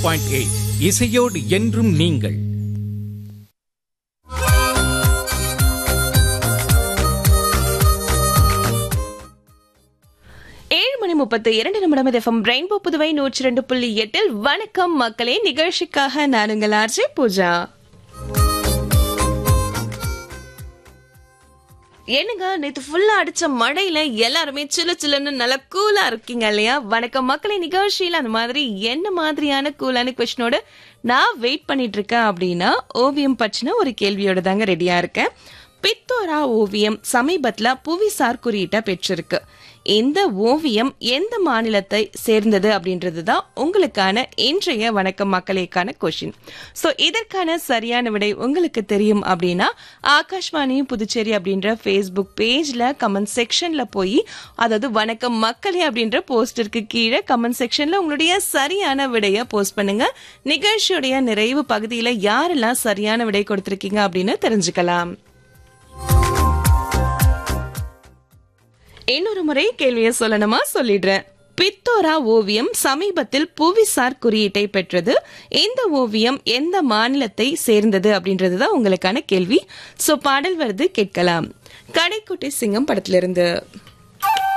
point eight இசையோடு என்றும் நீங்கள் ஏழு மணி முப்பத்து இரண்டு நிமிடம் எஃப்எம் ரெயின்போ புதுவை நூற்றி ரெண்டு புள்ளி எட்டில் வணக்கம் மக்களே நிகழ்ச்சிக்காக நான் உங்கள் ஆர்ஜே பூஜா என்னங்க நேத்து ஃபுல்லா அடிச்ச மழையில எல்லாருமே சில்லு சில்லுன்னு நல்லா கூலா இருக்கீங்க இல்லையா வணக்கம் மக்களை நிகழ்ச்சியில அந்த மாதிரி என்ன மாதிரியான கூலான கொஸ்டினோட நான் வெயிட் பண்ணிட்டு இருக்கேன் அப்படின்னா ஓவியம் பற்றின ஒரு கேள்வியோட தாங்க ரெடியா இருக்கேன் பித்தோரா ஓவியம் சமீபத்துல புவிசார் குறியீட்டை பெற்றிருக்கு இந்த ஓவியம் எந்த மாநிலத்தை சேர்ந்தது அப்படின்றது தான் உங்களுக்கான இன்றைய வணக்கம் மக்களுக்கான கொஷின் ஸோ இதற்கான சரியான விடை உங்களுக்கு தெரியும் அப்படின்னா ஆகாஷ்வாணி புதுச்சேரி அப்படின்ற ஃபேஸ்புக் பேஜ்ல கமெண்ட் செக்ஷன்ல போய் அதாவது வணக்கம் மக்களே அப்படின்ற போஸ்டருக்கு கீழே கமெண்ட் செக்ஷன்ல உங்களுடைய சரியான விடையை போஸ்ட் பண்ணுங்க நிகழ்ச்சியுடைய நிறைவு பகுதியில் யாரெல்லாம் சரியான விடை கொடுத்திருக்கீங்க அப்படின்னு தெரிஞ்சுக்கலாம் இன்னொரு முறை கேள்வியை சொல்லணுமா சொல்லிடுறேன் பித்தோரா ஓவியம் சமீபத்தில் புவிசார் குறியீட்டை பெற்றது இந்த ஓவியம் எந்த மாநிலத்தை சேர்ந்தது அப்படின்றது தான் உங்களுக்கான கேள்வி சோ பாடல் வருது கேட்கலாம் கடைக்குட்டி சிங்கம் படத்திலிருந்து